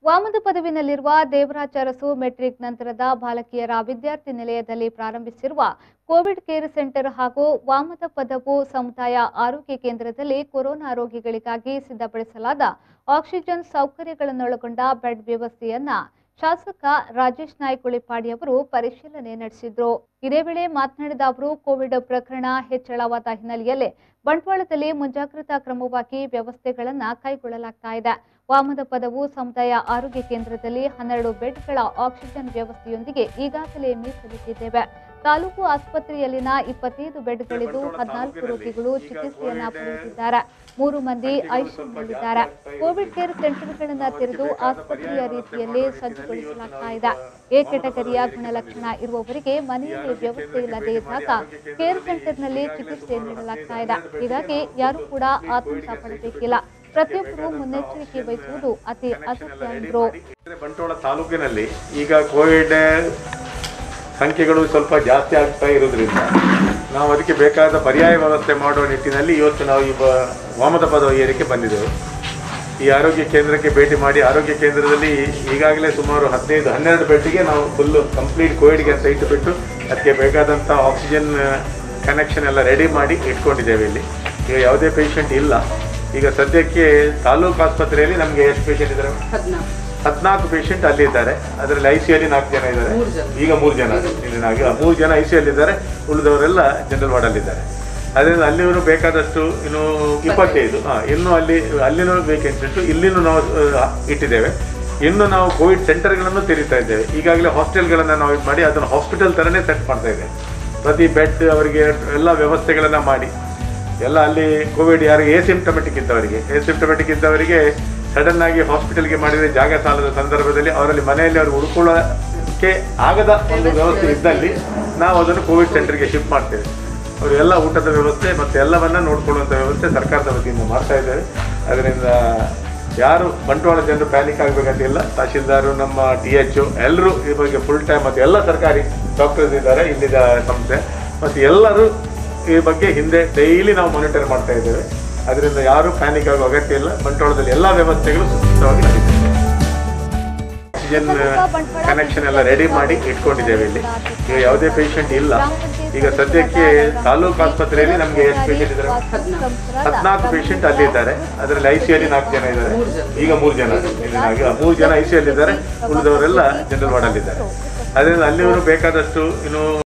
ವಾಮದ ಪದವಿನಲ್ಲಿರುವ ದೇವರಾಜ ಅರಸು ಮೆಟ್ರಿಕ್ ನಂತರದ ಬಾಲಕಿಯರ ವಿದ್ಯಾರ್ಥಿ ನಿಲಯದಲ್ಲಿ ಪ್ರಾರಂಭಿಸಿರುವ ಕೋವಿಡ್ ಕೇರ್ ಸೆಂಟರ್ ಹಾಗೂ ವಾಮದ ಪದವು ಸಮುದಾಯ ಆರೋಗ್ಯ ಕೇಂದ್ರದಲ್ಲಿ ಕೊರೋನಾ ರೋಗಿಗಳಿಗಾಗಿ ಸಿದ್ಧಪಡಿಸಲಾದ ಆಕ್ಸಿಜನ್ ಸೌಕರ್ಯಗಳನ್ನೊಳಗೊಂಡ ಬೆಡ್ ವ್ಯವಸ್ಥೆಯನ್ನ ಶಾಸಕ ರಾಜೇಶ್ ನಾಯ್ಕ ಉಳಿಪಾಡಿ ಅವರು ಪರಿಶೀಲನೆ ನಡೆಸಿದ್ರು ಇದೇ ವೇಳೆ ಮಾತನಾಡಿದ ಅವರು ಕೋವಿಡ್ ಪ್ರಕರಣ ಹೆಚ್ಚಳವಾದ ಹಿನ್ನೆಲೆಯಲ್ಲಿ ಬಂಟ್ವಾಳದಲ್ಲಿ ಮುಂಜಾಗ್ರತಾ ಕ್ರಮವಾಗಿ ವ್ಯವಸ್ಥೆಗಳನ್ನ ಕೈಗೊಳ್ಳಲಾಗ್ತಾ ಇದೆ ವಾಮದ ಪದವು ಸಮುದಾಯ ಆರೋಗ್ಯ ಕೇಂದ್ರದಲ್ಲಿ ಹನ್ನೆರಡು ಬೆಡ್ಗಳ ಆಕ್ಸಿಜನ್ ವ್ಯವಸ್ಥೆಯೊಂದಿಗೆ ಈಗಾಗಲೇ ಮೀಸಲಿಟ್ಟಿದ್ದೇವೆ ತಾಲೂಕು ಆಸ್ಪತ್ರೆಯಲ್ಲಿನ ಇಪ್ಪತ್ತೈದು ಬೆಡ್ಗಳಿದ್ದು ಹದಿನಾಲ್ಕು ರೋಗಿಗಳು ಚಿಕಿತ್ಸೆಯನ್ನ ಪಡೆಯುತ್ತಿದ್ದಾರೆ ಮೂರು ಮಂದಿ ಐಸಿಯುನಲ್ಲಿದ್ದಾರೆ ಕೋವಿಡ್ ಕೇರ್ ಸೆಂಟರ್ಗಳನ್ನು ತೆರೆದು ಆಸ್ಪತ್ರೆಯ ರೀತಿಯಲ್ಲಿ ಸಜ್ಜುಗೊಳಿಸಲಾಗ್ತಾ ಇದೆ ಎ ಕೆಟಗರಿಯ ಗುಣಲಕ್ಷಣ ಇರುವವರಿಗೆ ಮನೆಯಲ್ಲಿ ವ್ಯವಸ್ಥೆ ಇಲ್ಲದೆ ಇದ್ದಾಗ ಕೇರ್ ಸೆಂಟರ್ನಲ್ಲಿ ಚಿಕಿತ್ಸೆ ನೀಡಲಾಗ್ತಾ ಇದೆ ಹೀಗಾಗಿ ಯಾರು ಕೂಡ ಆತಂಕ ಪಡಬೇಕಿಲ್ಲ ಪ್ರತಿಯೊಬ್ಬರು ಮುನ್ನೆಚ್ಚರಿಕೆ ವಹಿಸುವುದು ಅತಿ ಅಗತ್ಯ ಎಂದರು ಬಂಟ್ವಾಳ ತಾಲೂಕಿನಲ್ಲಿ ಈಗ ಕೋವಿಡ್ ಸಂಖ್ಯೆಗಳು ಸ್ವಲ್ಪ ಜಾಸ್ತಿ ಆಗ್ತಾ ಇರೋದ್ರಿಂದ ನಾವು ಅದಕ್ಕೆ ಬೇಕಾದ ಪರ್ಯಾಯ ವ್ಯವಸ್ಥೆ ಮಾಡುವ ನಿಟ್ಟಿನಲ್ಲಿ ಇವತ್ತು ನಾವು ಈ ಬ- ವಾಮದ ಪದವಿ ಏರಿಕೆ ಬಂದಿದ್ದೆವು ಈ ಆರೋಗ್ಯ ಕೇಂದ್ರಕ್ಕೆ ಭೇಟಿ ಮಾಡಿ ಆರೋಗ್ಯ ಕೇಂದ್ರದಲ್ಲಿ ಈಗಾಗಲೇ ಸುಮಾರು ಹದಿನೈದು ಹನ್ನೆರಡು ಬೆಡ್ಗೆ ನಾವು ಫುಲ್ಲು ಕಂಪ್ಲೀಟ್ ಕೋವಿಡ್ಗೆ ಅಂತ ಇಟ್ಟುಬಿಟ್ಟು ಅದಕ್ಕೆ ಬೇಕಾದಂಥ ಆಕ್ಸಿಜನ್ ಕನೆಕ್ಷನ್ ಎಲ್ಲ ರೆಡಿ ಮಾಡಿ ಇಟ್ಕೊಂಡಿದ್ದೇವೆ ಇಲ್ಲಿ ಈಗ ಯಾವುದೇ ಪೇಷಂಟ್ ಇಲ್ಲ ಈಗ ಸದ್ಯಕ್ಕೆ ತಾಲೂಕು ಆಸ್ಪತ್ರೆಯಲ್ಲಿ ನಮಗೆ ಎಷ್ಟು ಪೇಷಂಟ್ ಇದ್ದಾರೆ ಹದಿನಾಲ್ಕು ಹದಿನಾಲ್ಕು ಪೇಷಂಟ್ ಅಲ್ಲಿ ಇದ್ದಾರೆ ಅದರಲ್ಲಿ ಐ ಸಿ ಅಲ್ಲಿ ನಾಲ್ಕು ಜನ ಇದ್ದಾರೆ ಮೂರು ಜನ. ಈಗ ಮೂರು ಜನ ಇಲ್ಲಿ ನಾಲ್ಕು ಮೂರು ಜನ ಐ ಸಿ ಅಲ್ಲಿ ಇದ್ದಾರೆ ಉಳಿದವರೆಲ್ಲ ಜನರಲ್ ವಾರ್ಡ್ ಇದ್ದಾರೆ ಅದರಿಂದ ಅಲ್ಲಿವರು ಬೇಕಾದಷ್ಟು ಇನ್ನು ಇಪ್ಪತ್ತೈದು ಹಾಂ ಇನ್ನು ಅಲ್ಲಿ ಅಲ್ಲಿನೂ ವೇಕೆನ್ಸಿ ಉಂಟು ಇಲ್ಲಿನೂ ನಾವು ಆ, ಇಟ್ಟಿದ್ದೇವೆ ಇನ್ನು ನಾವು ಕೋವಿಡ್ ಸೆಂಟರ್ಗಳನ್ನು ತೆರೀತಾ ಇದ್ದೇವೆ ಈಗಾಗಲೇ ಹಾಸ್ಟೆಲ್ಗಳನ್ನು ನಾವು ಇದು ಮಾಡಿ ಅದನ್ನು ಹಾಸ್ಪಿಟಲ್ ಥರನೇ ಸೆಟ್ ಮಾಡ್ತಾ ಇದ್ದೇವೆ ಪ್ರತಿ ಬೆಡ್ ಅವರಿಗೆ ಎಲ್ಲ ವ್ಯವಸ್ಥೆಗಳನ್ನು ಮಾಡಿ ಎಲ್ಲ ಅಲ್ಲಿ ಕೋವಿಡ್ ಯಾರಿಗೆ ಎಸಿಂಪ್ಟಮೆಟಿಕ್ ಇದ್ದವರಿಗೆ ಎಸಿಂಪ್ಟಮೆಟಿಕ್ ಇದ್ದವರಿಗೆ ಸಡನ್ ಆಗಿ ಹಾಸ್ಪಿಟಲ್ಗೆ ಮಾಡಿದರೆ ಜಾಗ ಸಾಲದ ಸಂದರ್ಭದಲ್ಲಿ ಅವರಲ್ಲಿ ಮನೆಯಲ್ಲಿ ಅವರು ಉಳ್ಕೊಳ್ಳೋಕ್ಕೆ ಆಗದ ಒಂದು ವ್ಯವಸ್ಥೆ ಇದ್ದಲ್ಲಿ ನಾವು ಅದನ್ನು ಕೋವಿಡ್ ಸೆಂಟರ್ಗೆ ಶಿಫ್ಟ್ ಮಾಡ್ತೇವೆ ಅವರು ಎಲ್ಲ ಊಟದ ವ್ಯವಸ್ಥೆ ಮತ್ತು ಎಲ್ಲವನ್ನ ನೋಡ್ಕೊಳ್ಳುವಂಥ ವ್ಯವಸ್ಥೆ ಸರ್ಕಾರದ ವತಿಯಿಂದ ಮಾಡ್ತಾ ಇದ್ದೇವೆ ಅದರಿಂದ ಯಾರು ಬಂಟ್ವಾಳ ಜನರು ಪ್ಯಾನಿಕ್ ಆಗಬೇಕಂತಿಲ್ಲ ತಹಶೀಲ್ದಾರು ನಮ್ಮ ಟಿ ಎಚ್ ಎಲ್ಲರೂ ಈ ಬಗ್ಗೆ ಫುಲ್ ಟೈಮ್ ಮತ್ತು ಎಲ್ಲ ಸರ್ಕಾರಿ ಡಾಕ್ಟರ್ಸ್ ಇದ್ದಾರೆ ಇಲ್ಲಿದ ಸಂಸ್ಥೆ ಮತ್ತು ಎಲ್ಲರೂ ಈ ಬಗ್ಗೆ ಹಿಂದೆ ಡೈಲಿ ನಾವು ಮಾನಿಟರ್ ಮಾಡ್ತಾ ಇದ್ದೇವೆ ಅದರಿಂದ ಯಾರು ಪ್ಯಾನಿಕ್ ಆಗೋ ಅಗತ್ಯ ಇಲ್ಲ ಬಂಟ್ವಾಳದಲ್ಲಿ ಎಲ್ಲ ವ್ಯವಸ್ಥೆಗಳು ಸುಸ್ಥಿರವಾಗಿ ನಡೀತಿದೆ ಆಕ್ಸಿಜನ್ ಕನೆಕ್ಷನ್ ಎಲ್ಲ ರೆಡಿ ಮಾಡಿ ಇಟ್ಕೊಂಡಿದ್ದೇವೆ ಇಲ್ಲಿ ಈಗ ಯಾವುದೇ ಪೇಷಂಟ್ ಇಲ್ಲ ಈಗ ಸದ್ಯಕ್ಕೆ ತಾಲೂಕು ಆಸ್ಪತ್ರೆಯಲ್ಲಿ ನಮಗೆ ಎಷ್ಟು ಪೇಷಂಟ್ ಇದ್ದಾರೆ ಹದಿನಾಲ್ಕು ಪೇಷಂಟ್ ಅಲ್ಲಿ ಇದ್ದಾರೆ ಅದರಲ್ಲಿ ಐ ಸಿ ಅಲ್ಲಿ ನಾಲ್ಕು ಜನ ಇದ್ದಾರೆ ಮೂರು ಜನ. ಈಗ ಮೂರು ಜನ ಇಲ್ಲಿ ನಾಲ್ಕು- ಮೂರು ಜನ ಐ ಸಿ ಅಲ್ಲಿ ಇದ್ದಾರೆ ಉಳಿದವರೆಲ್ಲ ಜನರಲ್ ವಾರ್ಡ್ ಅಲ್ಲಿ ಇದ್ದಾರೆ ಅದರಿಂದ ಅಲ್ಲಿವರು ಬೇಕಾದಷ್ಟು ಇನ್ನು